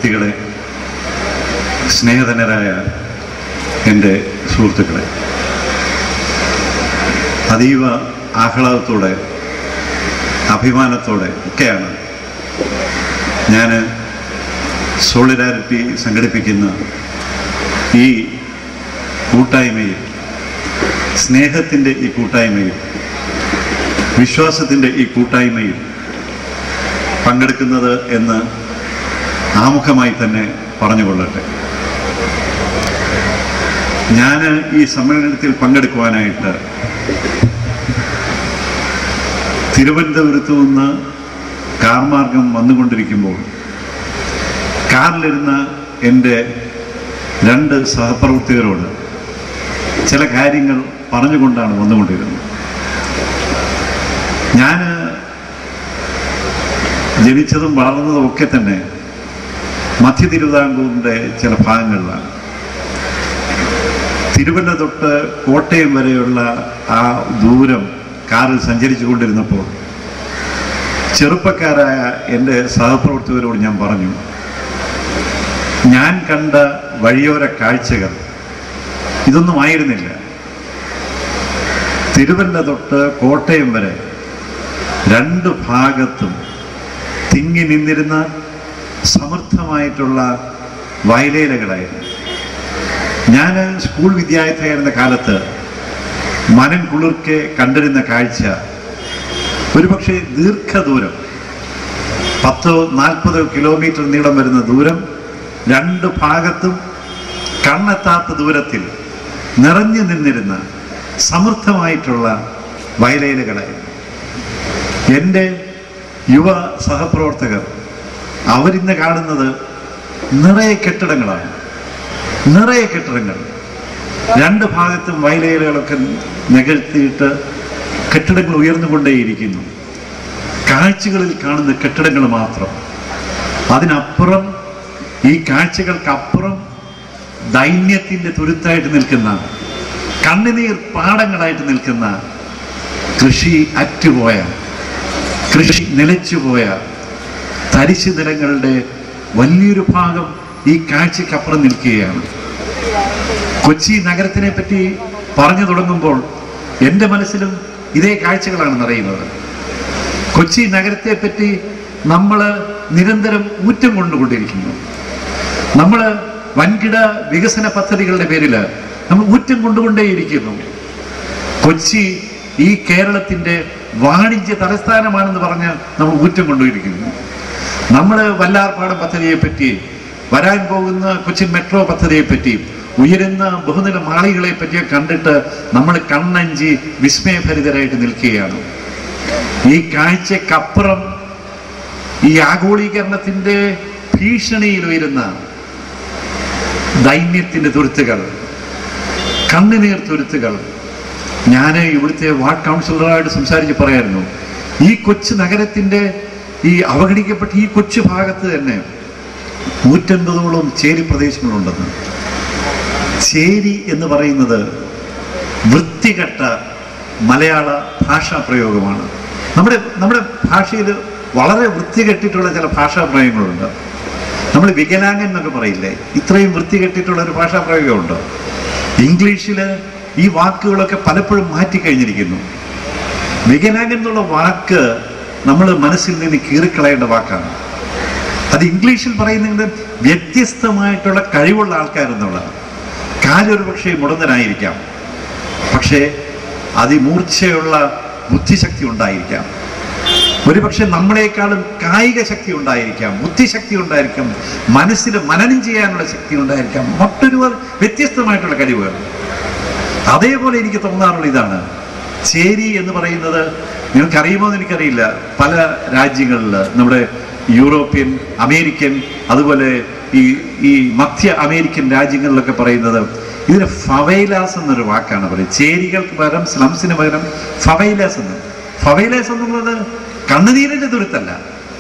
വ്യക്തികളെ സ്നേഹധനരായ എൻ്റെ സുഹൃത്തുക്കളെ അതീവ ആഹ്ലാദത്തോടെ അഭിമാനത്തോടെ ഒക്കെയാണ് ഞാൻ സോളിഡാരിറ്റി സംഘടിപ്പിക്കുന്ന ഈ കൂട്ടായ്മയിൽ സ്നേഹത്തിൻ്റെ ഈ കൂട്ടായ്മയിൽ വിശ്വാസത്തിൻ്റെ ഈ കൂട്ടായ്മയിൽ പങ്കെടുക്കുന്നത് എന്ന് ആമുഖമായി തന്നെ പറഞ്ഞുകൊള്ളട്ടെ ഞാൻ ഈ സമ്മേളനത്തിൽ പങ്കെടുക്കുവാനായിട്ട് തിരുവനന്തപുരത്തു നിന്ന് കാർ മാർഗം വന്നുകൊണ്ടിരിക്കുമ്പോൾ കാറിലിരുന്ന എൻ്റെ രണ്ട് സഹപ്രവർത്തകരോട് ചില കാര്യങ്ങൾ പറഞ്ഞുകൊണ്ടാണ് വന്നുകൊണ്ടിരുന്നത് ഞാൻ ജനിച്ചതും വളർന്നതും ഒക്കെ തന്നെ മധ്യ തിരുവിതാംകൂറിൻ്റെ ചില ഭാഗങ്ങളിലാണ് തിരുവല്ല തൊട്ട് കോട്ടയം വരെയുള്ള ആ ദൂരം കാറിൽ സഞ്ചരിച്ചു കൊണ്ടിരുന്നപ്പോൾ ചെറുപ്പക്കാരായ എൻ്റെ സഹപ്രവർത്തകരോട് ഞാൻ പറഞ്ഞു ഞാൻ കണ്ട വഴിയോര കാഴ്ചകൾ ഇതൊന്നും ആയിരുന്നില്ല തിരുവല്ല തൊട്ട് കോട്ടയം വരെ രണ്ട് ഭാഗത്തും തിങ്ങി നിന്നിരുന്ന സമൃദ്ധമായിട്ടുള്ള വയലേലകളായിരുന്നു ഞാൻ സ്കൂൾ വിദ്യാർത്ഥിയായിരുന്ന കാലത്ത് മനം കുളിർക്കെ കണ്ടിരുന്ന കാഴ്ച ഒരുപക്ഷെ ദീർഘദൂരം പത്തോ നാൽപ്പതോ കിലോമീറ്റർ നീളം വരുന്ന ദൂരം രണ്ട് ഭാഗത്തും കണ്ണെത്താത്ത ദൂരത്തിൽ നിറഞ്ഞു നിന്നിരുന്ന സമൃദ്ധമായിട്ടുള്ള വയലേലകളായിരുന്നു എൻ്റെ യുവ സഹപ്രവർത്തകർ അവരിന്ന് കാണുന്നത് നിറയെ കെട്ടിടങ്ങളാണ് നിറയെ കെട്ടിടങ്ങൾ രണ്ട് ഭാഗത്തും വയലേലകളൊക്കെ നികഴ്ത്തിയിട്ട് കെട്ടിടങ്ങൾ ഉയർന്നുകൊണ്ടേയിരിക്കുന്നു കാഴ്ചകളിൽ കാണുന്ന കെട്ടിടങ്ങൾ മാത്രം അതിനപ്പുറം ഈ കാഴ്ചകൾക്കപ്പുറം ദൈന്യത്തിൻ്റെ തുരുത്തായിട്ട് നിൽക്കുന്ന കണ്ണുനീർ പാടങ്ങളായിട്ട് നിൽക്കുന്ന കൃഷി അറ്റുപോയ കൃഷി നിലച്ചുപോയ തരിശു നിലങ്ങളുടെ വലിയൊരു ഭാഗം ഈ കാഴ്ചക്കപ്പുറം നിൽക്കുകയാണ് കൊച്ചി നഗരത്തിനെ പറ്റി പറഞ്ഞു തുടങ്ങുമ്പോൾ എൻ്റെ മനസ്സിലും ഇതേ കാഴ്ചകളാണ് നിറയുന്നത് കൊച്ചി നഗരത്തെ പറ്റി നമ്മൾ നിരന്തരം ഊറ്റം കൊണ്ടുകൊണ്ടിരിക്കുന്നു നമ്മൾ വൻകിട വികസന പദ്ധതികളുടെ പേരിൽ നമ്മൾ ഊറ്റം കൊണ്ടുകൊണ്ടേയിരിക്കുന്നു കൊച്ചി ഈ കേരളത്തിന്റെ വാണിജ്യ തലസ്ഥാനമാണെന്ന് പറഞ്ഞ് നമ്മൾ ഊറ്റം കൊണ്ടുപോയിരിക്കുന്നു നമ്മൾ വല്ലാർപാടം പദ്ധതിയെ പറ്റി വരാൻ പോകുന്ന കൊച്ചിൻ മെട്രോ പദ്ധതിയെ പറ്റി ഉയരുന്ന ബഹുനില മാളികളെ പറ്റിയൊക്കെ കണ്ടിട്ട് നമ്മൾ കണ്ണഞ്ചി വിസ്മയഭരിതരായിട്ട് നിൽക്കുകയാണ് ഈ കാഴ്ചക്കപ്പുറം ഈ ആഗോളീകരണത്തിന്റെ ഭീഷണിയിൽ ഉയരുന്ന ദൈന്യത്തിന്റെ തുരുത്തുകൾ കണ്ണുനീർ തുരുത്തുകൾ ഞാൻ ഇവിടുത്തെ വാർഡ് കൗൺസിലറായിട്ട് സംസാരിച്ച് പറയായിരുന്നു ഈ കൊച്ചു നഗരത്തിന്റെ ഈ അവഗണിക്കപ്പെട്ട ഈ കൊച്ചു ഭാഗത്ത് തന്നെ നൂറ്റൻപതോളം ചേരി പ്രദേശങ്ങളുണ്ടെന്ന് ചേരി എന്ന് പറയുന്നത് വൃത്തികെട്ട മലയാള ഭാഷാ പ്രയോഗമാണ് നമ്മുടെ നമ്മുടെ ഭാഷയിൽ വളരെ വൃത്തികെട്ടിട്ടുള്ള ചില ഭാഷാ പ്രയോഗങ്ങളുണ്ട് നമ്മൾ വികലാംഗൻ എന്നൊക്കെ പറയില്ലേ ഇത്രയും വൃത്തികെട്ടിട്ടുള്ള ഒരു ഭാഷാ പ്രയോഗമുണ്ട് ഇംഗ്ലീഷിൽ ഈ വാക്കുകളൊക്കെ പലപ്പോഴും മാറ്റിക്കഴിഞ്ഞിരിക്കുന്നു വികലാംഗൻ എന്നുള്ള വാക്ക് നമ്മൾ മനസ്സിൽ നിന്ന് കീറിക്കളയേണ്ട വാക്കാണ് അത് ഇംഗ്ലീഷിൽ പറയുന്നത് വ്യത്യസ്തമായിട്ടുള്ള കഴിവുള്ള ആൾക്കാരെന്നുള്ളതാണ് കാലൊരു പക്ഷേ മുടന്തനായിരിക്കാം പക്ഷേ അതിമൂർച്ചയുള്ള ബുദ്ധിശക്തി ഉണ്ടായിരിക്കാം ഒരുപക്ഷെ നമ്മളെക്കാളും കായിക ശക്തി ഉണ്ടായിരിക്കാം ബുദ്ധിശക്തി ഉണ്ടായിരിക്കാം മനസ്സിൽ മനനം ചെയ്യാനുള്ള ശക്തി ഉണ്ടായിരിക്കാം മറ്റൊരു വ്യത്യസ്തമായിട്ടുള്ള കഴിവുകൾ അതേപോലെ എനിക്ക് തോന്നാറുള്ള ഇതാണ് ചേരി എന്ന് പറയുന്നത് നിങ്ങൾക്കറിയുമോ എന്ന് എനിക്കറിയില്ല പല രാജ്യങ്ങളിൽ നമ്മുടെ യൂറോപ്യൻ അമേരിക്കൻ അതുപോലെ ഈ ഈ മധ്യ അമേരിക്കൻ രാജ്യങ്ങളിലൊക്കെ പറയുന്നത് ഇതിന് ഫവൈലാസ് എന്നൊരു വാക്കാണ് പറയുന്നത് ചേരികൾക്ക് പകരം സ്ലംസിന് പകരം ഫവൈലാസ് എന്ന് ഫവൈലാസ് എന്നുള്ളത് കണ്ണുനീരിന്റെ തുരുത്തല്ല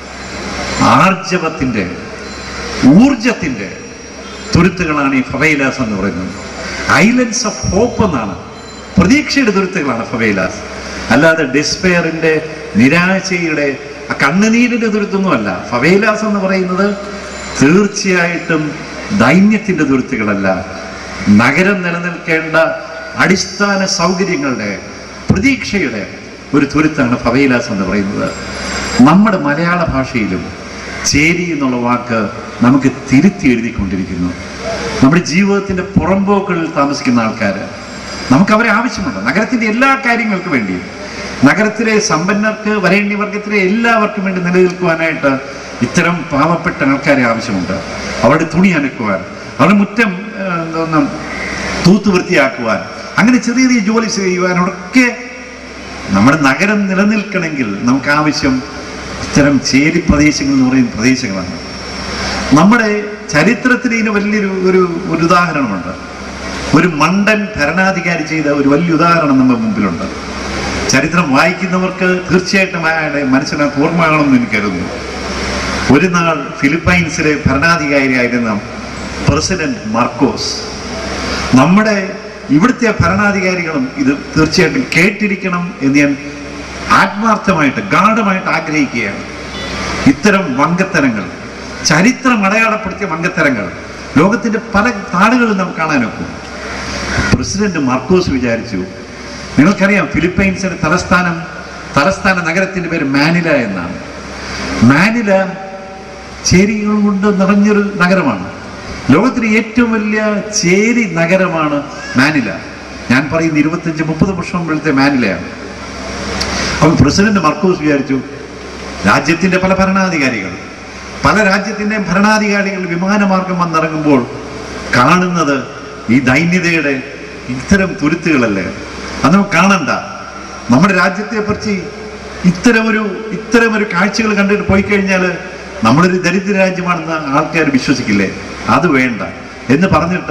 ആർജവത്തിന്റെ ഊർജത്തിന്റെ തുരുത്തുകളാണ് ഈ ഫവൈലാസ് എന്ന് പറയുന്നത് ഐലൻഡ്സ് ഓഫ് ഹോപ്പ് എന്നാണ് പ്രതീക്ഷയുടെ തുരുത്തുകളാണ് ഫവൈലാസ് അല്ലാതെ ഡിസ്പെയറിന്റെ നിരാശയുടെ ആ കണ്ണുനീരിന്റെ തുരുത്തൊന്നുമല്ല ഫവൈലാസ് എന്ന് പറയുന്നത് തീർച്ചയായിട്ടും ദൈന്യത്തിന്റെ തുരുത്തുകളല്ല നഗരം നിലനിൽക്കേണ്ട അടിസ്ഥാന സൗകര്യങ്ങളുടെ പ്രതീക്ഷയുടെ ഒരു തുരുത്താണ് ഫവയിലാസ് എന്ന് പറയുന്നത് നമ്മുടെ മലയാള ഭാഷയിലും ചേരി എന്നുള്ള വാക്ക് നമുക്ക് തിരുത്തി എഴുതിക്കൊണ്ടിരിക്കുന്നു നമ്മുടെ ജീവിതത്തിന്റെ പുറമ്പോക്കുകളിൽ താമസിക്കുന്ന ആൾക്കാർ നമുക്ക് അവരെ ആവശ്യമുണ്ട് നഗരത്തിന്റെ എല്ലാ കാര്യങ്ങൾക്കും വേണ്ടിയും നഗരത്തിലെ സമ്പന്നർക്ക് വരേണ്യവർഗത്തിലെ എല്ലാവർക്കും വേണ്ടി നിലനിൽക്കുവാനായിട്ട് ഇത്തരം പാവപ്പെട്ട ആൾക്കാരെ ആവശ്യമുണ്ട് അവരുടെ തുണി അനക്കുവാൻ അവരുടെ മുറ്റം ആ, എന്തോന്ന് തൂത്ത് വൃത്തിയാക്കുവാൻ അങ്ങനെ ചെറിയ ചെറിയ ജോലി ചെയ്യുവാനൊക്കെ നമ്മുടെ നഗരം നിലനിൽക്കണമെങ്കിൽ നമുക്ക് ആവശ്യം ഇത്തരം ചേരി പ്രദേശങ്ങൾ എന്ന് പറയുന്ന പ്രദേശങ്ങളാണ് നമ്മുടെ ചരിത്രത്തിൽ ഇതിന് വലിയൊരു ഒരു ഒരു ഉദാഹരണമുണ്ട് ഒരു മണ്ടൻ ഭരണാധികാരി ചെയ്ത ഒരു വലിയ ഉദാഹരണം നമ്മുടെ മുമ്പിലുണ്ട് ചരിത്രം വായിക്കുന്നവർക്ക് തീർച്ചയായിട്ടും അയാളുടെ മനസ്സിനകത്ത് ഓർമ്മയാണെന്ന് എനിക്ക് കരുതുന്നു ഒരു നാൾ ഫിലിപ്പൈൻസിലെ ഭരണാധികാരിയായിരുന്ന പ്രസിഡന്റ് മാർക്കോസ് നമ്മുടെ ഇവിടുത്തെ ഭരണാധികാരികളും ഇത് തീർച്ചയായിട്ടും കേട്ടിരിക്കണം എന്ന് ഞാൻ ആത്മാർത്ഥമായിട്ട് ഗാഠമായിട്ട് ആഗ്രഹിക്കുകയാണ് ഇത്തരം വങ്കത്തരങ്ങൾ ചരിത്രം അടയാളപ്പെടുത്തിയ വങ്കത്തരങ്ങൾ ലോകത്തിന്റെ പല നാടുകളിലും നമുക്ക് കാണാനൊക്കും പ്രസിഡന്റ് മാർക്കോസ് വിചാരിച്ചു നിങ്ങൾക്കറിയാം ഫിലിപ്പൈൻസിന്റെ തലസ്ഥാനം തലസ്ഥാന നഗരത്തിന്റെ പേര് മാനില എന്നാണ് മാനില ചേരികൾ കൊണ്ട് നിറഞ്ഞൊരു നഗരമാണ് ലോകത്തിലെ ഏറ്റവും വലിയ ചേരി നഗരമാണ് മാനില ഞാൻ പറയുന്ന ഇരുപത്തഞ്ച് മുപ്പത് വർഷം മുമ്പത്തെ മാനിലയാണ് അപ്പോൾ പ്രസിഡന്റ് മർക്കോസ് വിചാരിച്ചു രാജ്യത്തിന്റെ പല ഭരണാധികാരികൾ പല രാജ്യത്തിന്റെ ഭരണാധികാരികൾ വിമാനമാർഗം വന്നിറങ്ങുമ്പോൾ കാണുന്നത് ഈ ദൈന്യതയുടെ ഇത്തരം തുരുത്തുകളല്ലേ അത് നമുക്ക് കാണണ്ട നമ്മുടെ രാജ്യത്തെ കുറിച്ച് ഇത്തരമൊരു ഇത്തരമൊരു കാഴ്ചകൾ കണ്ടിട്ട് പോയി കഴിഞ്ഞാൽ നമ്മളൊരു ദരിദ്ര രാജ്യമാണെന്ന് ആൾക്കാർ വിശ്വസിക്കില്ലേ അത് വേണ്ട എന്ന് പറഞ്ഞിട്ട്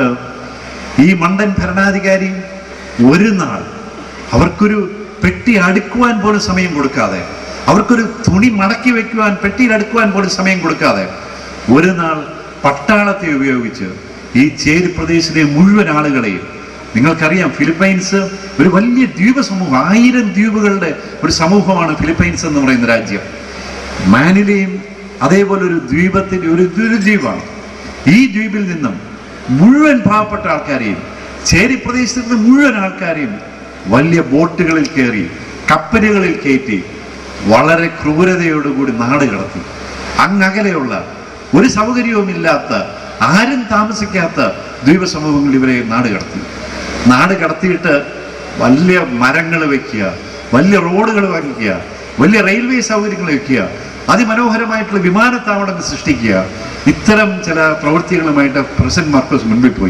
ഈ മണ്ടൻ ഭരണാധികാരി ഒരു നാൾ അവർക്കൊരു പെട്ടി അടുക്കുവാൻ പോലും സമയം കൊടുക്കാതെ അവർക്കൊരു തുണി മടക്കി വെക്കുവാൻ പെട്ടിയിൽ അടുക്കുവാൻ പോലും സമയം കൊടുക്കാതെ ഒരു നാൾ പട്ടാളത്തെ ഉപയോഗിച്ച് ഈ ചേരി പ്രദേശത്തെ മുഴുവൻ ആളുകളെയും നിങ്ങൾക്കറിയാം ഫിലിപ്പൈൻസ് ഒരു വലിയ ദ്വീപ സമൂഹം ആയിരം ദ്വീപുകളുടെ ഒരു സമൂഹമാണ് ഫിലിപ്പൈൻസ് എന്ന് പറയുന്ന രാജ്യം മാനിലെയും അതേപോലെ ഒരു ദ്വീപത്തിന്റെ ഒരു ഒരു ദ്വീപാണ് ഈ ദ്വീപിൽ നിന്നും മുഴുവൻ പാവപ്പെട്ട ആൾക്കാരെയും ചേരി പ്രദേശത്ത് നിന്ന് മുഴുവൻ ആൾക്കാരെയും വലിയ ബോട്ടുകളിൽ കയറി കപ്പലുകളിൽ കയറ്റി വളരെ ക്രൂരതയോടുകൂടി നാട് കടത്തി അങ്ങകലെയുള്ള ഒരു സൗകര്യവുമില്ലാത്ത ആരും താമസിക്കാത്ത ദ്വീപ സമൂഹങ്ങൾ ഇവരെ നാട് കടത്തി നാട് കടത്തിയിട്ട് വലിയ മരങ്ങൾ വെക്കുക വലിയ റോഡുകൾ വയ്ക്കുക വലിയ റെയിൽവേ സൗകര്യങ്ങൾ വെക്കുക അതിമനോഹരമായിട്ടുള്ള വിമാനത്താവളങ്ങൾ സൃഷ്ടിക്കുക ഇത്തരം ചില പ്രവൃത്തികളുമായിട്ട് പ്രസിഡന്റ് മാർക്കോസ് മുൻപിൽ പോയി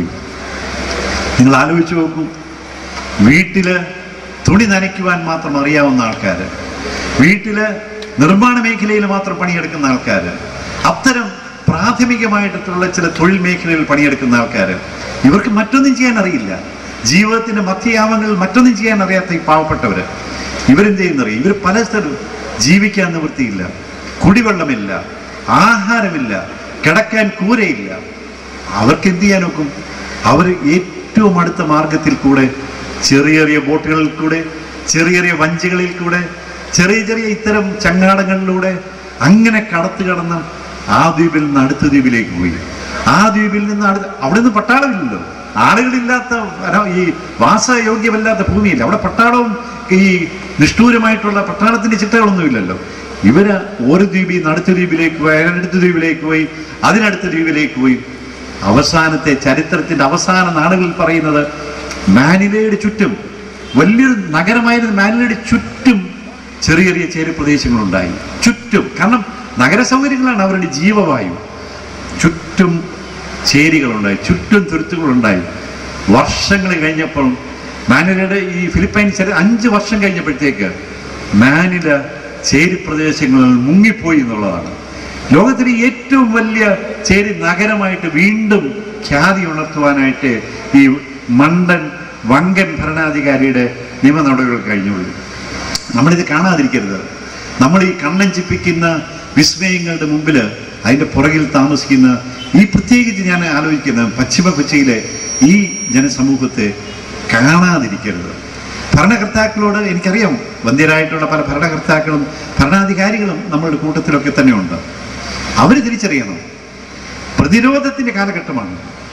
നിങ്ങൾ ആലോചിച്ച് നോക്കൂ വീട്ടില് തുണി നനയ്ക്കുവാൻ മാത്രം അറിയാവുന്ന ആൾക്കാർ വീട്ടില് നിർമ്മാണ മേഖലയിൽ മാത്രം പണിയെടുക്കുന്ന ആൾക്കാർ അത്തരം പ്രാഥമികമായിട്ടുള്ള ചില തൊഴിൽ മേഖലകളിൽ പണിയെടുക്കുന്ന ആൾക്കാർ ഇവർക്ക് മറ്റൊന്നും ചെയ്യാൻ അറിയില്ല ജീവിതത്തിന്റെ മധ്യയാമങ്ങളിൽ മറ്റൊന്നും ചെയ്യാൻ അറിയാത്ത ഈ പാവപ്പെട്ടവര് ഇവരെന്ത് ചെയ്യുന്നറിയാം ഇവർ പല സ്ഥലവും ജീവിക്കാൻ നിവൃത്തിയില്ല കുടിവെള്ളമില്ല ആഹാരമില്ല കിടക്കാൻ കൂരയില്ല അവർക്ക് എന്ത് ചെയ്യാൻ നോക്കും അവർ ഏറ്റവും അടുത്ത മാർഗത്തിൽ കൂടെ ചെറിയ ചെറിയ ബോട്ടുകളിൽ കൂടെ ചെറിയ ചെറിയ വഞ്ചികളിൽ കൂടെ ചെറിയ ചെറിയ ഇത്തരം ചങ്ങാടങ്ങളിലൂടെ അങ്ങനെ കടത്ത് കടന്ന് ആ ദ്വീപിൽ നിന്ന് അടുത്ത ദ്വീപിലേക്ക് പോയി ആ ദ്വീപിൽ നിന്ന് അടുത്ത അവിടെ നിന്ന് പട്ടാളമില്ലല്ലോ ആളുകളില്ലാത്ത അന- ഈ വാസയോഗ്യമല്ലാത്ത ഭൂമിയില്ല അവിടെ പട്ടാളവും ഈ നിഷ്ഠൂരമായിട്ടുള്ള പട്ടാളത്തിന്റെ ചിട്ടകളൊന്നുമില്ലല്ലോ ഇവര് ഒരു ദ്വീപിൽ നിന്ന് അടുത്ത ദ്വീപിലേക്ക് പോയി അതിനടുത്ത ദ്വീപിലേക്ക് പോയി അതിനടുത്ത ദ്വീപിലേക്ക് പോയി അവസാനത്തെ ചരിത്രത്തിന്റെ അവസാന നാടുകളിൽ പറയുന്നത് മാനിലയുടെ ചുറ്റും വലിയൊരു നഗരമായിരുന്ന മാനിലയുടെ ചുറ്റും ചെറിയ ചെറിയ ചേരി പ്രദേശങ്ങളുണ്ടായി ചുറ്റും കാരണം നഗര സൗകര്യങ്ങളാണ് അവരുടെ ജീവവായു ചുറ്റും ചേരികളുണ്ടായി ചുറ്റും തുരുത്തുകളുണ്ടായി വർഷങ്ങൾ കഴിഞ്ഞപ്പോൾ മാനിലയുടെ ഈ ഫിലിപ്പൈൻസ് അഞ്ച് വർഷം കഴിഞ്ഞപ്പോഴത്തേക്ക് മാനില ചേരി പ്രദേശങ്ങളിൽ മുങ്ങിപ്പോയി എന്നുള്ളതാണ് ലോകത്തിലെ ഏറ്റവും വലിയ ചേരി നഗരമായിട്ട് വീണ്ടും ഖ്യാതി ഉണർത്തുവാനായിട്ട് ഈ മണ്ടൻ വങ്കൻ ഭരണാധികാരിയുടെ നിയമ നടപടികൾ കഴിഞ്ഞുള്ളൂ നമ്മളിത് കാണാതിരിക്കരുത് നമ്മൾ ഈ കണ്ണഞ്ചിപ്പിക്കുന്ന വിസ്മയങ്ങളുടെ മുമ്പിൽ അതിന്റെ പുറകിൽ താമസിക്കുന്ന ഈ പ്രത്യേകിച്ച് ഞാൻ ആലോചിക്കുന്നത് പശ്ചിമ കൊച്ചിയിലെ ഈ ജനസമൂഹത്തെ കാണാതിരിക്കരുത് ഭരണകർത്താക്കളോട് എനിക്കറിയാം വന്ധ്യരായിട്ടുള്ള പല ഭരണകർത്താക്കളും ഭരണാധികാരികളും നമ്മളുടെ കൂട്ടത്തിലൊക്കെ തന്നെ ഉണ്ട് അവർ തിരിച്ചറിയണം പ്രതിരോധത്തിന്റെ കാലഘട്ടമാണ്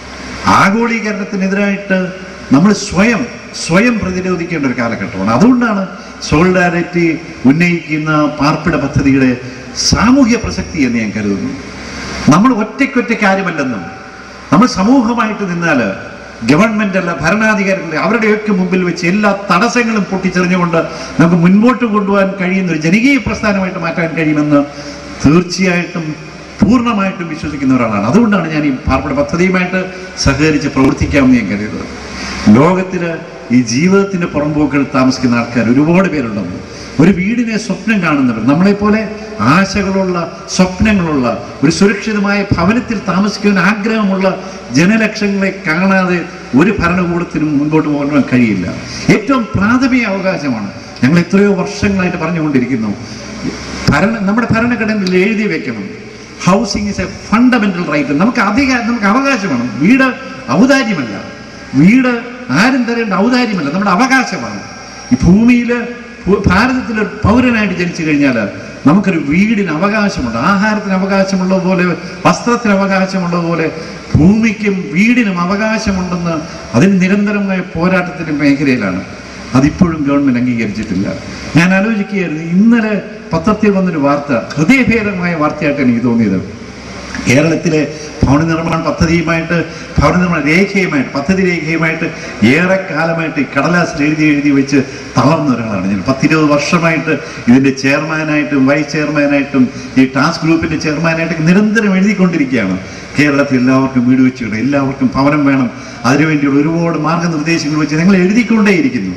ആഗോളീകരണത്തിനെതിരായിട്ട് നമ്മൾ സ്വയം സ്വയം പ്രതിരോധിക്കേണ്ട ഒരു കാലഘട്ടമാണ് അതുകൊണ്ടാണ് സോളിഡാരിറ്റി ഉന്നയിക്കുന്ന പാർപ്പിട പദ്ധതിയുടെ സാമൂഹ്യ പ്രസക്തി എന്ന് ഞാൻ കരുതുന്നു നമ്മൾ ഒറ്റയ്ക്കൊറ്റയ്ക്ക് കാര്യമല്ലെന്നും നമ്മൾ സമൂഹമായിട്ട് നിന്നാൽ ഗവൺമെന്റ് അല്ല ഭരണാധികാരികളെ അവരുടെയൊക്കെ മുമ്പിൽ വെച്ച് എല്ലാ തടസ്സങ്ങളും പൊട്ടിച്ചെറിഞ്ഞുകൊണ്ട് നമുക്ക് മുൻപോട്ട് കൊണ്ടുപോകാൻ കഴിയുന്ന ഒരു ജനകീയ പ്രസ്ഥാനമായിട്ട് മാറ്റാൻ കഴിയുമെന്ന് തീർച്ചയായിട്ടും പൂർണ്ണമായിട്ടും വിശ്വസിക്കുന്ന ഒരാളാണ് അതുകൊണ്ടാണ് ഞാൻ ഈ പാർപ്പിട പദ്ധതിയുമായിട്ട് സഹകരിച്ച് പ്രവർത്തിക്കാമെന്ന് ഞാൻ കരുതുന്നത് ലോകത്തില് ഈ ജീവിതത്തിന്റെ പുറമ്പോക്കുകൾ താമസിക്കുന്ന ആൾക്കാർ ഒരുപാട് പേരുണ്ടെന്ന് ഒരു വീടിനെ സ്വപ്നം കാണുന്നവർ നമ്മളെപ്പോലെ ആശകളുള്ള സ്വപ്നങ്ങളുള്ള ഒരു സുരക്ഷിതമായ ഭവനത്തിൽ താമസിക്കുവാൻ ആഗ്രഹമുള്ള ജനലക്ഷങ്ങളെ കാണാതെ ഒരു ഭരണകൂടത്തിനും മുൻപോട്ട് പോകാൻ കഴിയില്ല ഏറ്റവും പ്രാഥമിക അവകാശമാണ് ഞങ്ങൾ എത്രയോ വർഷങ്ങളായിട്ട് പറഞ്ഞുകൊണ്ടിരിക്കുന്നു ഭരണ നമ്മുടെ ഭരണഘടനയിൽ എഴുതി വെക്കണം housing is a fundamental right നമുക്ക് അധിക നമുക്ക് അവകാശമാണ് വീട് ഔദാര്യമല്ല വീട് ആരും തരേണ്ട ഔദാര്യമല്ല നമ്മുടെ അവകാശമാണ് ഈ ഭൂമിയിൽ ഭാരതത്തിൽ ഒരു പൗരനായിട്ട് ജനിച്ചു കഴിഞ്ഞാൽ നമുക്കൊരു വീടിന് അവകാശമുണ്ട് ആഹാരത്തിന് അവകാശമുള്ളതുപോലെ വസ്ത്രത്തിന് അവകാശമുള്ളതുപോലെ ഭൂമിക്കും വീടിനും അവകാശമുണ്ടെന്ന് അതിന് നിരന്തരമായ പോരാട്ടത്തിന്റെ മേഖലയിലാണ് അതിപ്പോഴും ഗവൺമെന്റ് അംഗീകരിച്ചിട്ടില്ല ഞാൻ ആലോചിക്കുകയായിരുന്നു ഇന്നലെ പത്രത്തിൽ വന്നൊരു വാർത്ത ഹൃദയഭേദമായ വാർത്തയായിട്ട് എനിക്ക് തോന്നിയത് കേരളത്തിലെ ഭവന നിർമ്മാണ പദ്ധതിയുമായിട്ട് ഭവന നിർമ്മാണ രേഖയുമായിട്ട് പദ്ധതി രേഖയുമായിട്ട് ഏറെ കാലമായിട്ട് ഈ കടലാസിൽ എഴുതി എഴുതി വെച്ച് തളർന്ന ഒരാളാണ് ഞാൻ പത്തിരുപത് വർഷമായിട്ട് ഇതിന്റെ ചെയർമാനായിട്ടും വൈസ് ചെയർമാനായിട്ടും ഈ ടാസ്ക് ഗ്രൂപ്പിന്റെ ചെയർമാനായിട്ടും നിരന്തരം എഴുതിക്കൊണ്ടിരിക്കുകയാണ് കേരളത്തിൽ എല്ലാവർക്കും വീട് വെച്ചിട്ട് എല്ലാവർക്കും ഭവനം വേണം അതിനുവേണ്ടിയുള്ള ഒരുപാട് മാർഗനിർദ്ദേശങ്ങൾ വെച്ച് ഞങ്ങൾ എഴുതിക്കൊണ്ടേയിരിക്കുന്നു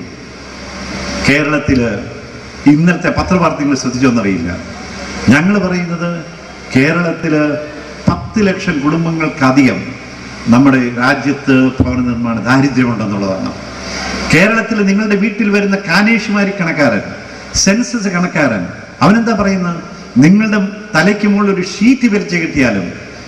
കേരളത്തില് ഇന്നത്തെ പത്രവാർത്തകൾ ശ്രദ്ധിച്ചോന്നറിയില്ല ഞങ്ങൾ പറയുന്നത് കേരളത്തില് പത്ത് ലക്ഷം കുടുംബങ്ങൾക്കധികം നമ്മുടെ രാജ്യത്ത് ഭവന നിർമ്മാണ ദാരിദ്ര്യമുണ്ടെന്നുള്ളതാണ് കേരളത്തിൽ നിങ്ങളുടെ വീട്ടിൽ വരുന്ന കാനേഷുമാരി കണക്കാരൻ സെൻസസ് കണക്കാരൻ അവനെന്താ പറയുന്നത് നിങ്ങളുടെ തലയ്ക്ക് മുകളിൽ ഒരു ഷീറ്റ് വരച്ച് കിട്ടിയാലും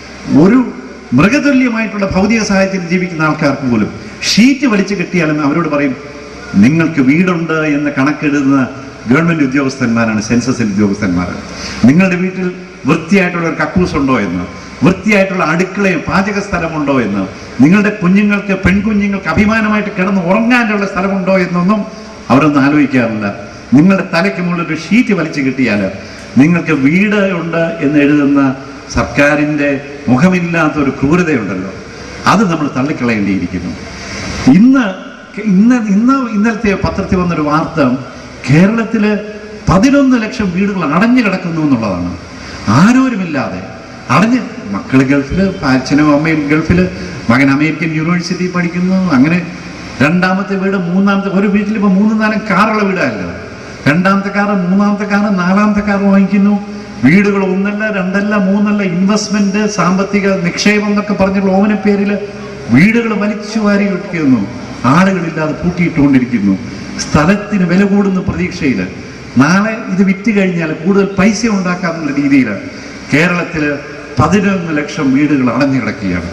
ഒരു മൃഗതുല്യമായിട്ടുള്ള ഭൗതിക സാഹചര്യത്തിൽ ജീവിക്കുന്ന ആൾക്കാർക്ക് പോലും ഷീറ്റ് വലിച്ചു കിട്ടിയാലും അവരോട് പറയും നിങ്ങൾക്ക് വീടുണ്ട് എന്ന് കണക്കെഴുതുന്ന ഗവൺമെന്റ് ഉദ്യോഗസ്ഥന്മാരാണ് സെൻസസിൽ ഉദ്യോഗസ്ഥന്മാർ നിങ്ങളുടെ വീട്ടിൽ വൃത്തിയായിട്ടുള്ള ഒരു കക്കൂസ് ഉണ്ടോ എന്ന് വൃത്തിയായിട്ടുള്ള അടുക്കളയും പാചക സ്ഥലമുണ്ടോ എന്ന് നിങ്ങളുടെ കുഞ്ഞുങ്ങൾക്ക് പെൺകുഞ്ഞുങ്ങൾക്ക് അഭിമാനമായിട്ട് കിടന്ന് ഉറങ്ങാനുള്ള സ്ഥലമുണ്ടോ എന്നൊന്നും അവരൊന്നും ആലോചിക്കാറില്ല നിങ്ങളുടെ തലയ്ക്ക് മുകളിൽ ഒരു ഷീറ്റ് വലിച്ചു കിട്ടിയാൽ നിങ്ങൾക്ക് വീട് ഉണ്ട് എന്ന് എഴുതുന്ന സർക്കാരിന്റെ മുഖമില്ലാത്ത ഒരു ക്രൂരതയുണ്ടല്ലോ അത് നമ്മൾ തള്ളിക്കളയേണ്ടിയിരിക്കുന്നു ഇന്ന് ഇന്ന് ഇന്ന് ഇന്നലത്തെ പത്രത്തിൽ വന്നൊരു വാർത്ത കേരളത്തില് പതിനൊന്ന് ലക്ഷം വീടുകൾ അടഞ്ഞു കിടക്കുന്നു എന്നുള്ളതാണ് ആരോരുമില്ലാതെ അടഞ്ഞ് മക്കൾ ഗൾഫില് അച്ഛനും അമ്മയും ഗൾഫില് മകൻ അമേരിക്കൻ യൂണിവേഴ്സിറ്റി പഠിക്കുന്നു അങ്ങനെ രണ്ടാമത്തെ വീട് മൂന്നാമത്തെ ഒരു വീട്ടിൽ ഇപ്പൊ മൂന്ന് നാലും കാറുള്ള വീടല്ല രണ്ടാമത്തെ കാറ് മൂന്നാമത്തെ കാറ് നാലാമത്തെ കാറ് വാങ്ങിക്കുന്നു വീടുകൾ ഒന്നല്ല രണ്ടല്ല മൂന്നല്ല ഇൻവെസ്റ്റ്മെന്റ് സാമ്പത്തിക നിക്ഷേപം എന്നൊക്കെ പറഞ്ഞുള്ള ഓമന പേരിൽ വീടുകൾ വലിച്ചു വാരി വെക്കുന്നു ആളുകളില്ലാതെ പൂട്ടിയിട്ടുകൊണ്ടിരിക്കുന്നു സ്ഥലത്തിന് വില കൂടുന്ന പ്രതീക്ഷയിൽ നാളെ ഇത് വിറ്റ് കഴിഞ്ഞാൽ കൂടുതൽ പൈസ ഉണ്ടാക്കാനുള്ള രീതിയിൽ കേരളത്തില് പതിനൊന്ന് ലക്ഷം വീടുകൾ അടഞ്ഞു കിടക്കുകയാണ്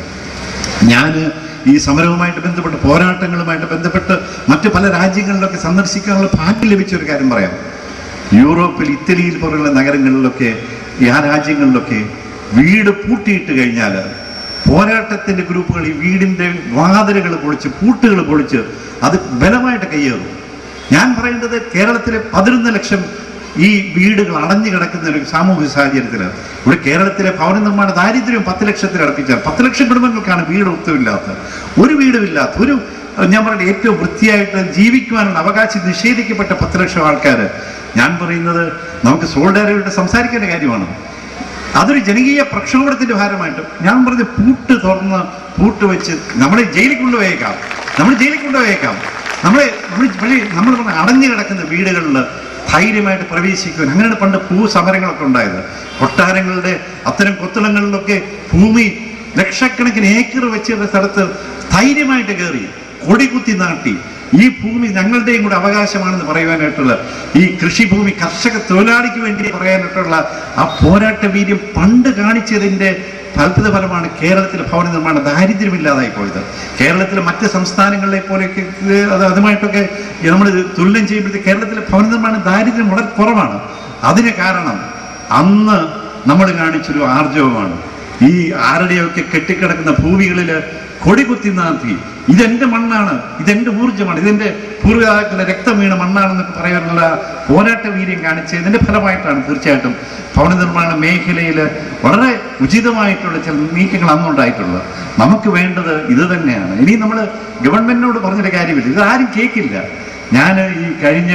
ഞാൻ ഈ സമരവുമായിട്ട് ബന്ധപ്പെട്ട് പോരാട്ടങ്ങളുമായിട്ട് ബന്ധപ്പെട്ട് മറ്റു പല രാജ്യങ്ങളിലൊക്കെ സന്ദർശിക്കാനുള്ള ഭാഗ്യം ലഭിച്ച ഒരു കാര്യം പറയാം യൂറോപ്പിൽ ഇറ്റലിയിൽ പോലുള്ള നഗരങ്ങളിലൊക്കെ ഈ ആ രാജ്യങ്ങളിലൊക്കെ വീട് പൂട്ടിയിട്ട് കഴിഞ്ഞാൽ പോരാട്ടത്തിന്റെ ഗ്രൂപ്പുകൾ ഈ വീടിന്റെ വാതിലുകൾ പൊളിച്ച് പൂട്ടുകൾ പൊളിച്ച് അത് ബലമായിട്ട് കയ്യേറും ഞാൻ പറയേണ്ടത് കേരളത്തിലെ പതിനൊന്ന് ലക്ഷം ഈ വീടുകൾ അടഞ്ഞു കിടക്കുന്ന ഒരു സാമൂഹിക സാഹചര്യത്തിൽ ഇവിടെ കേരളത്തിലെ ഭവന നിർമ്മാണ ദാരിദ്ര്യം പത്ത് ലക്ഷത്തിൽ അടപ്പിച്ചാൽ പത്ത് ലക്ഷം കുടുംബങ്ങൾക്കാണ് വീട് ഒത്തുമില്ലാത്ത ഒരു വീടുമില്ലാത്ത ഒരു ഞാൻ പറയുന്നത് ഏറ്റവും വൃത്തിയായിട്ട് ജീവിക്കുവാനുള്ള അവകാശം നിഷേധിക്കപ്പെട്ട പത്ത് ലക്ഷം ആൾക്കാർ ഞാൻ പറയുന്നത് നമുക്ക് സോൾഡാരിയുടെ സംസാരിക്കേണ്ട കാര്യമാണ് അതൊരു ജനകീയ പ്രക്ഷോഭത്തിന്റെ ഭാരമായിട്ട് ഞാൻ പറഞ്ഞ പൂട്ട് തുറന്ന് പൂട്ട് വെച്ച് നമ്മളെ ജയിലിൽ കൊണ്ടുപോയേക്കാം നമ്മൾ ജയിലിൽ കൊണ്ടുപോയേക്കാം നമ്മളെ നമ്മൾ വെളി നമ്മൾ പറഞ്ഞ അടഞ്ഞു കിടക്കുന്ന വീടുകളിൽ ധൈര്യമായിട്ട് പ്രവേശിക്കുവാൻ അങ്ങനെയാണ് പണ്ട് ഭൂ സമരങ്ങളൊക്കെ ഉണ്ടായത് കൊട്ടാരങ്ങളുടെ അത്തരം കൊത്തളങ്ങളിലൊക്കെ ഭൂമി ലക്ഷക്കണക്കിന് ഏക്കർ വെച്ചിരുന്ന സ്ഥലത്ത് ധൈര്യമായിട്ട് കയറി കൊടികുത്തി നാട്ടി ഈ ഭൂമി ഞങ്ങളുടെയും കൂടെ അവകാശമാണെന്ന് പറയുവാനായിട്ടുള്ള ഈ കൃഷിഭൂമി കർഷക തൊഴിലാളിക്ക് വേണ്ടി പറയാനായിട്ടുള്ള ആ പോരാട്ട വീര്യം പണ്ട് കാണിച്ചതിന്റെ അത്ഭുത ഫലമാണ് കേരളത്തിലെ ഭവന നിർമ്മാണം ദാരിദ്ര്യമില്ലാതായി പോയത് കേരളത്തിലെ മറ്റ് സംസ്ഥാനങ്ങളിലെ പോലെയൊക്കെ ഇത് അത് അതുമായിട്ടൊക്കെ നമ്മൾ തുല്യം ചെയ്യുമ്പോഴത്തേക്ക് കേരളത്തിലെ ഭവന നിർമ്മാണം ദാരിദ്ര്യം വളരെ കുറവാണ് അതിന് കാരണം അന്ന് നമ്മൾ കാണിച്ചൊരു ആർജവമാണ് ഈ ആരുടെയൊക്കെ കെട്ടിക്കിടക്കുന്ന ഭൂമികളില് കൊടികുത്തി നാന്തി ഇതെന്റെ മണ്ണാണ് ഇതെന്റെ ഊർജ്ജമാണ് ഇതെന്റെ പൂർവ്വതാക്കളുടെ രക്തം വീണ മണ്ണാണെന്നൊക്കെ പറയാനുള്ള പോരാട്ട വീര്യം കാണിച്ചതിന്റെ ഫലമായിട്ടാണ് തീർച്ചയായിട്ടും ഭവന നിർമ്മാണ മേഖലയിൽ വളരെ ഉചിതമായിട്ടുള്ള ചില നീക്കങ്ങൾ അന്നുണ്ടായിട്ടുള്ളത് നമുക്ക് വേണ്ടത് ഇത് തന്നെയാണ് ഇനി നമ്മൾ ഗവൺമെന്റിനോട് പറഞ്ഞൊരു കാര്യമില്ല ഇത് ആരും കേൾക്കില്ല ഞാൻ ഈ കഴിഞ്ഞ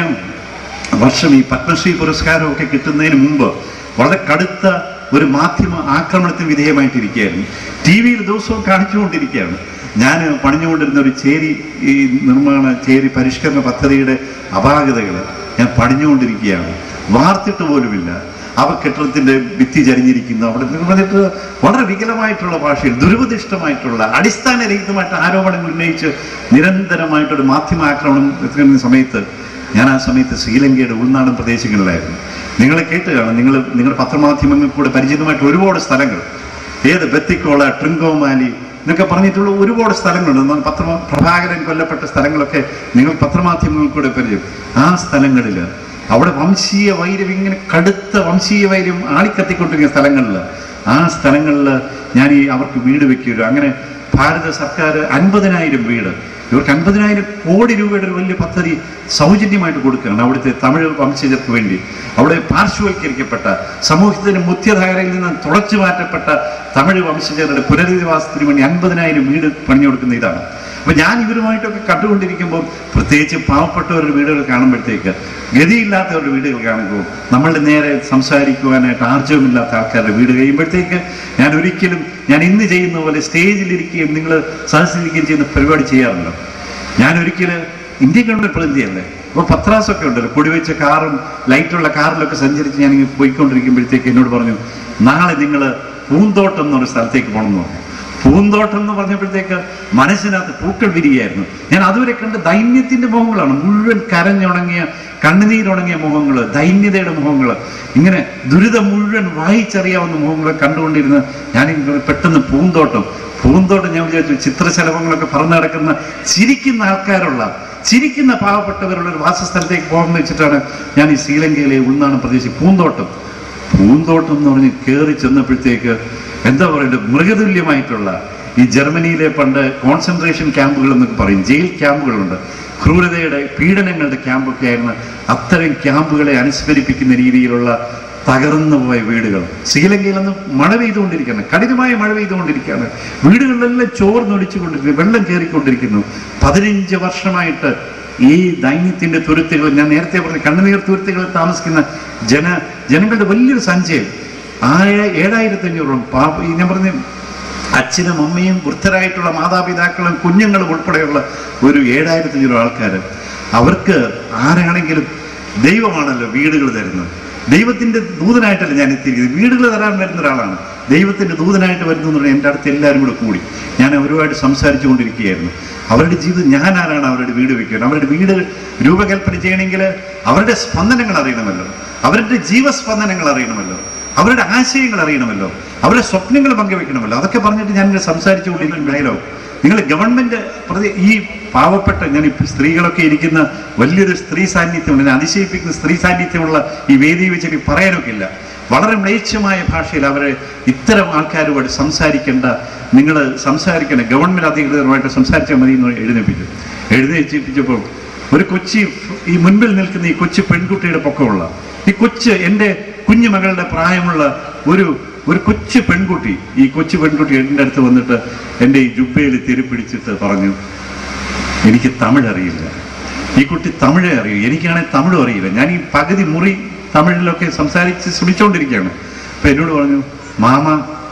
വർഷം ഈ പത്മശ്രീ പുരസ്കാരമൊക്കെ കിട്ടുന്നതിന് മുമ്പ് വളരെ കടുത്ത ഒരു മാധ്യമ ആക്രമണത്തിന് വിധേയമായിട്ടിരിക്കുകയായിരുന്നു ടി വിയിൽ ദിവസവും കാണിച്ചുകൊണ്ടിരിക്കുകയാണ് ഞാൻ പണിഞ്ഞുകൊണ്ടിരുന്ന ഒരു ചേരി ഈ നിർമ്മാണ ചേരി പരിഷ്കരണ പദ്ധതിയുടെ അപാകതകൾ ഞാൻ പണിഞ്ഞുകൊണ്ടിരിക്കുകയാണ് വാർത്തിട്ട് പോലുമില്ല അവ കെട്ടിടത്തിന്റെ ഭിത്തി ചരിഞ്ഞിരിക്കുന്നു അവിടെ നിർമ്മിച്ചിട്ട് വളരെ വികലമായിട്ടുള്ള ഭാഷയിൽ ദുരുപദിഷ്ടമായിട്ടുള്ള അടിസ്ഥാനരഹിതമായിട്ട് ആരോപണങ്ങൾ ഉന്നയിച്ച് നിരന്തരമായിട്ടൊരു മാധ്യമ ആക്രമണം എത്തുന്ന സമയത്ത് ഞാൻ ആ സമയത്ത് ശ്രീലങ്കയുടെ ഉൾനാടൻ പ്രദേശങ്ങളിലായിരുന്നു നിങ്ങൾ കേട്ട് കാണും നിങ്ങൾ നിങ്ങളുടെ പത്രമാധ്യമങ്ങൾ കൂടെ പരിചിതമായിട്ട് ഒരുപാട് സ്ഥലങ്ങൾ ഏത് ബത്തിക്കോള ട്രിങ്കോമാലി എന്നൊക്കെ പറഞ്ഞിട്ടുള്ള ഒരുപാട് സ്ഥലങ്ങളുണ്ട് എന്നാൽ പത്ര പ്രഭാകരൻ കൊല്ലപ്പെട്ട സ്ഥലങ്ങളൊക്കെ നിങ്ങൾ പത്രമാധ്യമങ്ങൾ കൂടെ പരിചയം ആ സ്ഥലങ്ങളിൽ അവിടെ വംശീയ വൈര്യം ഇങ്ങനെ കടുത്ത വംശീയ വൈര്യം ആളിക്കത്തിക്കൊണ്ടിരിക്കുന്ന സ്ഥലങ്ങളിൽ ആ സ്ഥലങ്ങളിൽ ഞാൻ ഈ അവർക്ക് വീട് വെക്കുക അങ്ങനെ ഭാരത സർക്കാർ അൻപതിനായിരം വീട് ഇവർക്ക് അൻപതിനായിരം കോടി രൂപയുടെ ഒരു വലിയ പദ്ധതി സൗജന്യമായിട്ട് കൊടുക്കുകയാണ് അവിടുത്തെ തമിഴ് വംശജർക്ക് വേണ്ടി അവിടെ പാർശ്വവൽക്കരിക്കപ്പെട്ട സമൂഹത്തിന്റെ മുഖ്യധാരയിൽ നിന്ന് തുടച്ചു മാറ്റപ്പെട്ട തമിഴ് വംശജരുടെ പുനരധിവാസത്തിന് വേണ്ടി അൻപതിനായിരം വീട് പണിഞ്ഞു കൊടുക്കുന്ന ഇതാണ് അപ്പൊ ഞാൻ ഇവരുമായിട്ടൊക്കെ കണ്ടുകൊണ്ടിരിക്കുമ്പോൾ പ്രത്യേകിച്ച് പാവപ്പെട്ടവരുടെ വീടുകൾ കാണുമ്പോഴത്തേക്ക് ഗതിയില്ലാത്തവരുടെ വീടുകൾ കാണുമ്പോൾ നമ്മളുടെ നേരെ സംസാരിക്കുവാനായിട്ട് ആർജവമില്ലാത്ത ആൾക്കാരുടെ വീട് കഴിയുമ്പോഴത്തേക്ക് ഞാൻ ഒരിക്കലും ഞാൻ ഇന്ന് ചെയ്യുന്ന പോലെ സ്റ്റേജിലിരിക്കുകയും നിങ്ങൾ സദസ്സിലിരിക്കുകയും ചെയ്യുന്ന പരിപാടി ചെയ്യാറുണ്ടോ ഞാൻ ഒരിക്കലും ഇന്ത്യൻ ഗവൺമെന്റ് പ്രതിനിധിയല്ലേ അപ്പോൾ പത്രാസൊക്കെ ഉണ്ടല്ലോ കുടിവെച്ച കാറും ലൈറ്റുള്ള കാറിലൊക്കെ സഞ്ചരിച്ച് ഞാൻ ഇങ്ങനെ പോയിക്കൊണ്ടിരിക്കുമ്പോഴത്തേക്ക് എന്നോട് പറഞ്ഞു നാളെ നിങ്ങൾ പൂന്തോട്ടം എന്നൊരു സ്ഥലത്തേക്ക് പോകണം എന്ന് പറഞ്ഞു പൂന്തോട്ടം എന്ന് പറഞ്ഞപ്പോഴത്തേക്ക് മനസ്സിനകത്ത് പൂക്കൾ വിരിയായിരുന്നു ഞാൻ അതുവരെ കണ്ട ദൈന്യത്തിന്റെ മുഖങ്ങളാണ് മുഴുവൻ കരഞ്ഞുണങ്ങിയ കണ്ണുനീരുണങ്ങിയ മുഖങ്ങൾ ദൈന്യതയുടെ മുഖങ്ങൾ ഇങ്ങനെ ദുരിതം മുഴുവൻ വായിച്ചറിയാവുന്ന മുഖങ്ങൾ കണ്ടുകൊണ്ടിരുന്ന് ഞാൻ പെട്ടെന്ന് പൂന്തോട്ടം പൂന്തോട്ടം ഞാൻ വിചാരിച്ചു ചിത്രശലഭങ്ങളൊക്കെ പറന്നു നടക്കുന്ന ചിരിക്കുന്ന ആൾക്കാരുള്ള ചിരിക്കുന്ന പാവപ്പെട്ടവരുള്ള ഒരു വാസസ്ഥലത്തേക്ക് പോകാമെന്ന് വെച്ചിട്ടാണ് ഞാൻ ഈ ശ്രീലങ്കയിലെ ഉൾനാടൻ പ്രദേശം പൂന്തോട്ടം പൂന്തോട്ടം എന്ന് പറഞ്ഞ് കയറി ചെന്നപ്പോഴത്തേക്ക് എന്താ പറയണ്ടത് മൃഗതുല്യമായിട്ടുള്ള ഈ ജർമ്മനിയിലെ പണ്ട് കോൺസെൻട്രേഷൻ ക്യാമ്പുകൾ എന്നൊക്കെ പറയും ജയിൽ ക്യാമ്പുകളുണ്ട് ക്രൂരതയുടെ പീഡനങ്ങളുടെ ക്യാമ്പൊക്കെ ആയിരുന്നു അത്തരം ക്യാമ്പുകളെ അനുസ്മരിപ്പിക്കുന്ന രീതിയിലുള്ള തകർന്നു പോയ വീടുകൾ ശ്രീലങ്കയിൽ നിന്ന് മഴ പെയ്തുകൊണ്ടിരിക്കുകയാണ് കഠിനമായ മഴ പെയ്തുകൊണ്ടിരിക്കുകയാണ് വീടുകളിലെല്ലാം ചോർന്നൊലിച്ചുകൊണ്ടിരിക്കുന്നു വെള്ളം കയറിക്കൊണ്ടിരിക്കുന്നു പതിനഞ്ച് വർഷമായിട്ട് ഈ ദൈന്യത്തിന്റെ തുരുത്തുകൾ ഞാൻ നേരത്തെ പറഞ്ഞ കണ്ണുനീർ തുരുത്തുകളിൽ താമസിക്കുന്ന ജന ജനങ്ങളുടെ വലിയൊരു സഞ്ചയം ആ ഏഴായിരത്തി അഞ്ഞൂറ് പാപ ഈ ഞാൻ പറഞ്ഞ അച്ഛനും അമ്മയും വൃദ്ധരായിട്ടുള്ള മാതാപിതാക്കളും കുഞ്ഞുങ്ങളും ഉൾപ്പെടെയുള്ള ഒരു ഏഴായിരത്തി അഞ്ഞൂറ് ആൾക്കാർ അവർക്ക് ആരാണെങ്കിലും ദൈവമാണല്ലോ വീടുകൾ തരുന്നത് ദൈവത്തിന്റെ ദൂതനായിട്ടല്ല ഞാൻ എത്തിയിരിക്കുന്നത് വീടുകൾ തരാൻ വരുന്ന ഒരാളാണ് ദൈവത്തിന്റെ ദൂതനായിട്ട് വരുന്നു എന്ന് പറഞ്ഞാൽ എൻ്റെ അടുത്ത് എല്ലാവരും കൂടെ കൂടി ഞാൻ അവരുമായിട്ട് സംസാരിച്ചു കൊണ്ടിരിക്കുകയായിരുന്നു അവരുടെ ജീവിതം ഞാൻ ആരാണ് അവരുടെ വീട് വെക്കുന്നത് അവരുടെ വീട് രൂപകൽപ്പന ചെയ്യണമെങ്കിൽ അവരുടെ സ്പന്ദനങ്ങൾ അറിയണമല്ലോ അവരുടെ ജീവസ്പന്ദനങ്ങൾ അറിയണമല്ലോ അവരുടെ ആശയങ്ങൾ അറിയണമല്ലോ അവരുടെ സ്വപ്നങ്ങൾ പങ്കുവെക്കണമല്ലോ അതൊക്കെ പറഞ്ഞിട്ട് ഞാൻ ഇങ്ങനെ സംസാരിച്ചു കൊണ്ടിരിക്കുമ്പോഴായാലോ നിങ്ങൾ ഗവൺമെന്റ് പ്രതി ഈ പാവപ്പെട്ട ഞാൻ ഈ സ്ത്രീകളൊക്കെ ഇരിക്കുന്ന വലിയൊരു സ്ത്രീ സാന്നിധ്യമുണ്ട് എന്നെ അതിശയിപ്പിക്കുന്ന സ്ത്രീ സാന്നിധ്യമുള്ള ഈ വേദി വെച്ചിട്ട് പറയാനൊക്കെ ഇല്ല വളരെ മ്ലേച്ഛമായ ഭാഷയിൽ അവരെ ഇത്തരം ആൾക്കാരുമായിട്ട് സംസാരിക്കേണ്ട നിങ്ങൾ സംസാരിക്കേണ്ട ഗവൺമെന്റ് അധികൃതരുമായിട്ട് സംസാരിച്ചാൽ മതി എന്ന് എഴുന്നേപ്പിച്ചു എഴുന്നേൽപ്പിച്ചപ്പോൾ ഒരു കൊച്ചി ഈ മുൻപിൽ നിൽക്കുന്ന ഈ കൊച്ചു പെൺകുട്ടിയുടെ പൊക്കമുള്ള ഈ കൊച്ച് എൻ്റെ കുഞ്ഞുമകളുടെ പ്രായമുള്ള ഒരു ഒരു കൊച്ചു പെൺകുട്ടി ഈ കൊച്ചു പെൺകുട്ടി എൻ്റെ അടുത്ത് വന്നിട്ട് എൻ്റെ ഈ ജുബയിൽ തിരിപ്പിടിച്ചിട്ട് പറഞ്ഞു എനിക്ക് തമിഴ് അറിയില്ല ഈ കുട്ടി തമിഴേ അറിയൂ എനിക്കാണെങ്കിൽ തമിഴും അറിയില്ല ഞാൻ ഈ പകുതി മുറി തമിഴിലൊക്കെ സംസാരിച്ച് ശ്രമിച്ചുകൊണ്ടിരിക്കുകയാണ് അപ്പൊ എന്നോട് പറഞ്ഞു മാമ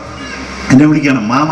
എന്നെ വിളിക്കുകയാണ് മാമ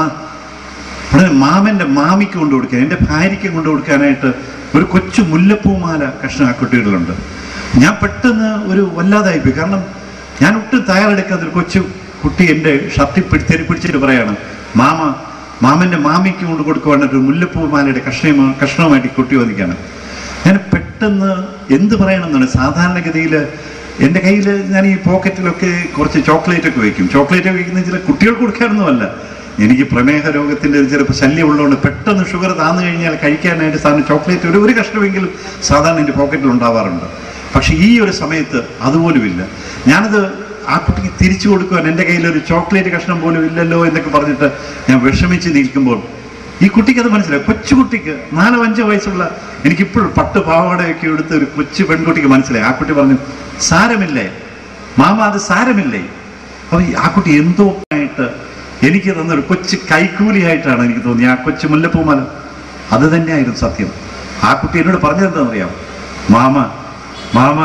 ഉടനെ മാമന്റെ മാമിക്ക് കൊണ്ടു കൊടുക്കാൻ എൻ്റെ ഭാര്യയ്ക്ക് കൊണ്ടു കൊടുക്കാനായിട്ട് ഒരു കൊച്ചു മുല്ലപ്പൂമാല കഷ്ണം ആ കുട്ടികളിലുണ്ട് ഞാൻ പെട്ടെന്ന് ഒരു വല്ലാതായിപ്പോയി കാരണം ഞാൻ ഒട്ടും തയ്യാറെടുക്കാത്ത ഒരു കൊച്ചു കുട്ടി എൻ്റെ ഷർട്ടിൽ പിടിച്ചേരി പിടിച്ചിട്ട് പറയാണ് മാമ മാമന്റെ മാമിക്ക് കൊണ്ട് കൊടുക്കുവാനായിട്ട് ഒരു മുല്ലപ്പൂമാലയുടെ കഷ്ണ കഷ്ണവുമായിട്ട് ഈ കുട്ടി വന്നിക്കാണ് ഞാൻ പെട്ടെന്ന് എന്ത് പറയണമെന്നാണ് സാധാരണഗതിയിൽ എൻ്റെ കയ്യിൽ ഞാൻ ഈ പോക്കറ്റിലൊക്കെ കുറച്ച് ചോക്ലേറ്റ് ഒക്കെ വയ്ക്കും ചോക്ലേറ്റ് വയ്ക്കുന്ന ചില കുട്ടികൾക്ക് കൊടുക്കാനൊന്നുമല്ല എനിക്ക് പ്രമേഹ രോഗത്തിന്റെ ഒരു ചിലപ്പോൾ ശല്യം ഉള്ളതുകൊണ്ട് പെട്ടെന്ന് ഷുഗർ താന്നു കഴിഞ്ഞാൽ കഴിക്കാനായിട്ട് സാറിന് ചോക്ലേറ്റ് ഒരു ഒരു കഷ്ണമെങ്കിലും സാധാരണ എൻ്റെ പോക്കറ്റിൽ ഉണ്ടാവാറുണ്ട് പക്ഷെ ഈ ഒരു സമയത്ത് അതുപോലുമില്ല ഞാനത് ആ കുട്ടിക്ക് തിരിച്ചു കൊടുക്കുവാൻ എൻ്റെ കയ്യിൽ ഒരു ചോക്ലേറ്റ് കഷ്ണം പോലും ഇല്ലല്ലോ എന്നൊക്കെ പറഞ്ഞിട്ട് ഞാൻ വിഷമിച്ച് നിൽക്കുമ്പോൾ ഈ കുട്ടിക്ക് അത് മനസ്സിലായി കൊച്ചുകുട്ടിക്ക് നാലോ അഞ്ചോ വയസ്സുള്ള എനിക്കിപ്പോഴും പട്ട് പാവാടയൊക്കെ എടുത്ത് ഒരു കൊച്ചു പെൺകുട്ടിക്ക് മനസ്സിലായി ആ കുട്ടി പറഞ്ഞു സാരമില്ലേ മാമ അത് സാരമില്ലേ അപ്പൊ ഈ ആ കുട്ടി എന്തോ ആയിട്ട് എനിക്ക് തന്നൊരു കൊച്ചു കൈക്കൂലിയായിട്ടാണ് എനിക്ക് തോന്നി ആ കൊച്ചു മുല്ലപ്പൂമല അത് തന്നെയായിരുന്നു സത്യം ആ കുട്ടി എന്നോട് പറഞ്ഞതെന്താണെന്നറിയാം മാമ മാമ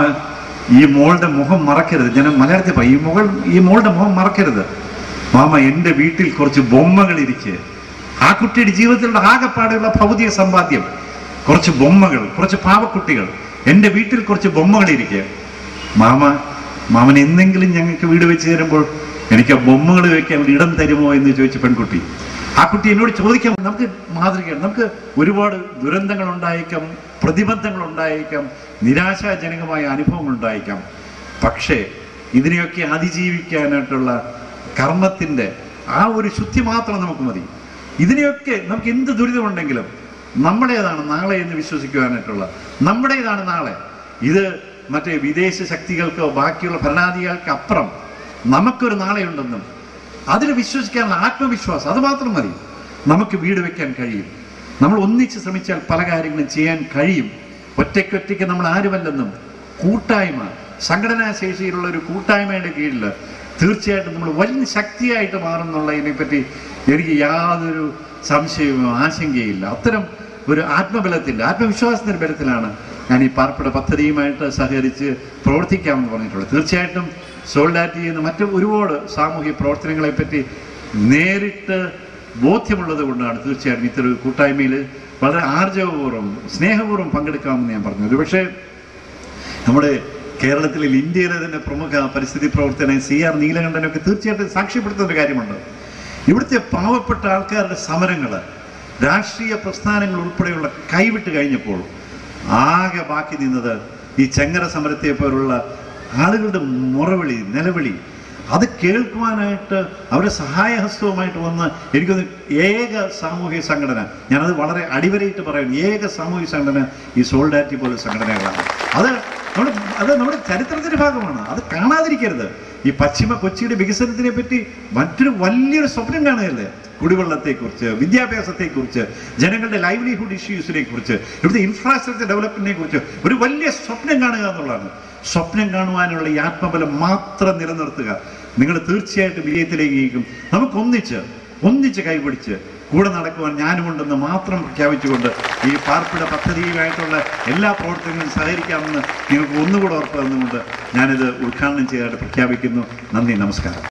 ഈ മോളുടെ മുഖം മറക്കരുത് ഞാൻ മലയാളത്തിൽ പറയും ഈ മുകൾ ഈ മോളുടെ മുഖം മറക്കരുത് മാമ എൻ്റെ വീട്ടിൽ കുറച്ച് ബൊമ്മകൾ ഇരിക്കുക ആ കുട്ടിയുടെ ജീവിതത്തിലുള്ള ആകെപ്പാടെയുള്ള ഭൗതിക സമ്പാദ്യം കുറച്ച് ബൊമ്മകൾ കുറച്ച് പാവക്കുട്ടികൾ എൻ്റെ വീട്ടിൽ കുറച്ച് ബൊമ്മകൾ ഇരിക്കുക മാമ മാമൻ എന്തെങ്കിലും ഞങ്ങൾക്ക് വീട് വെച്ച് തരുമ്പോൾ എനിക്ക് ആ ബൊമ്മകൾ വെക്കാൻ ഇടം തരുമോ എന്ന് ചോദിച്ച പെൺകുട്ടി ആ കുട്ടി എന്നോട് ചോദിക്കാം നമുക്ക് മാതൃകയാണ് നമുക്ക് ഒരുപാട് ദുരന്തങ്ങൾ ഉണ്ടായേക്കാം പ്രതിബന്ധങ്ങൾ ഉണ്ടായേക്കാം നിരാശാജനകമായ അനുഭവങ്ങൾ ഉണ്ടായേക്കാം പക്ഷേ ഇതിനെയൊക്കെ അതിജീവിക്കാനായിട്ടുള്ള കർമ്മത്തിന്റെ ആ ഒരു ശുദ്ധി മാത്രം നമുക്ക് മതി ഇതിനെയൊക്കെ നമുക്ക് എന്ത് ദുരിതമുണ്ടെങ്കിലും നമ്മുടേതാണ് നാളെ എന്ന് വിശ്വസിക്കുവാനായിട്ടുള്ള നമ്മുടേതാണ് നാളെ ഇത് മറ്റേ വിദേശ ശക്തികൾക്കോ ബാക്കിയുള്ള ഭരണാധികാരികൾക്ക് അപ്പുറം നമുക്കൊരു നാളെയുണ്ടെന്നും അതിൽ വിശ്വസിക്കാനുള്ള ആത്മവിശ്വാസം അത് മാത്രം മതി നമുക്ക് വീട് വെക്കാൻ കഴിയും നമ്മൾ ഒന്നിച്ച് ശ്രമിച്ചാൽ പല കാര്യങ്ങളും ചെയ്യാൻ കഴിയും ഒറ്റയ്ക്കൊറ്റയ്ക്ക് നമ്മൾ ആരുമല്ലെന്നും കൂട്ടായ്മ സംഘടനാ ശേഷിയിലുള്ള ഒരു കൂട്ടായ്മയുടെ കീഴിൽ തീർച്ചയായിട്ടും നമ്മൾ വലിയ ശക്തിയായിട്ട് മാറുന്നുള്ളതിനെ പറ്റി എനിക്ക് യാതൊരു സംശയവും ആശങ്കയില്ല അത്തരം ഒരു ആത്മബലത്തിൻ്റെ ആത്മവിശ്വാസത്തിൻ്റെ ബലത്തിലാണ് ഞാൻ ഈ പാർപ്പിട പദ്ധതിയുമായിട്ട് സഹകരിച്ച് പ്രവർത്തിക്കാമെന്ന് പറഞ്ഞിട്ടുള്ളത് തീർച്ചയായിട്ടും സോൾഡാറ്റി ചെയ്യുന്ന മറ്റു ഒരുപാട് സാമൂഹിക പ്രവർത്തനങ്ങളെ പറ്റി നേരിട്ട് ബോധ്യമുള്ളത് കൊണ്ടാണ് തീർച്ചയായിട്ടും ഇത്തരം ഒരു കൂട്ടായ്മയിൽ വളരെ ആർജവപൂർവ്വം സ്നേഹപൂർവ്വം പങ്കെടുക്കാമെന്ന് ഞാൻ പറഞ്ഞു ഒരുപക്ഷെ നമ്മുടെ കേരളത്തിലെ ഇന്ത്യയിലെ തന്നെ പ്രമുഖ പരിസ്ഥിതി പ്രവർത്തന സി ആർ നീലകണ്ഠനൊക്കെ തീർച്ചയായിട്ടും സാക്ഷ്യപ്പെടുത്തുന്ന ഒരു കാര്യമുണ്ട് ഇവിടുത്തെ പാവപ്പെട്ട ആൾക്കാരുടെ സമരങ്ങൾ രാഷ്ട്രീയ പ്രസ്ഥാനങ്ങൾ ഉൾപ്പെടെയുള്ള കൈവിട്ട് കഴിഞ്ഞപ്പോൾ ആകെ ബാക്കി നിന്നത് ഈ ചെങ്ങര സമരത്തെ പോലുള്ള ആളുകളുടെ മുറവിളി നിലവിളി അത് കേൾക്കുവാനായിട്ട് അവരുടെ സഹായഹസ്തവുമായിട്ട് വന്ന് എനിക്കൊന്ന് ഏക സാമൂഹിക സംഘടന ഞാനത് വളരെ അടിവരയിട്ട് പറയുന്നു ഏക സാമൂഹിക സംഘടന ഈ സോൾഡാറ്റി പോലെ സംഘടനകളാണ് അത് നമ്മുടെ അത് നമ്മുടെ ചരിത്രത്തിന്റെ ഭാഗമാണ് അത് കാണാതിരിക്കരുത് ഈ പശ്ചിമ കൊച്ചിയുടെ വികസനത്തിനെ പറ്റി മറ്റൊരു വലിയൊരു സ്വപ്നം കാണുകയല്ലേ കുടിവെള്ളത്തെക്കുറിച്ച് വിദ്യാഭ്യാസത്തെക്കുറിച്ച് ജനങ്ങളുടെ ലൈവ്ലിഹുഡ് ഇഷ്യൂസിനെ കുറിച്ച് ഇവിടുത്തെ ഇൻഫ്രാസ്ട്രക്ചർ ഡെവലപ്മെന്റിനെ കുറിച്ച് ഒരു വലിയ സ്വപ്നം കാണുക എന്നുള്ളതാണ് സ്വപ്നം കാണുവാനുള്ള ഈ ആത്മബലം മാത്രം നിലനിർത്തുക നിങ്ങൾ തീർച്ചയായിട്ടും വിജയത്തിലേക്ക് നയിക്കും നമുക്കൊന്നിച്ച് ഒന്നിച്ച് കൈപിടിച്ച് കൂടെ നടക്കുവാൻ ഞാനുമുണ്ടെന്ന് മാത്രം പ്രഖ്യാപിച്ചുകൊണ്ട് ഈ പാർപ്പിട പദ്ധതിയുമായിട്ടുള്ള എല്ലാ പ്രവർത്തനങ്ങളും സഹകരിക്കാമെന്ന് നിങ്ങൾക്ക് ഒന്നുകൂടെ ഉറപ്പ് തന്നുകൊണ്ട് ഞാനിത് ഉദ്ഘാടനം ചെയ്തായിട്ട് പ്രഖ്യാപിക്കുന്നു നന്ദി നമസ്കാരം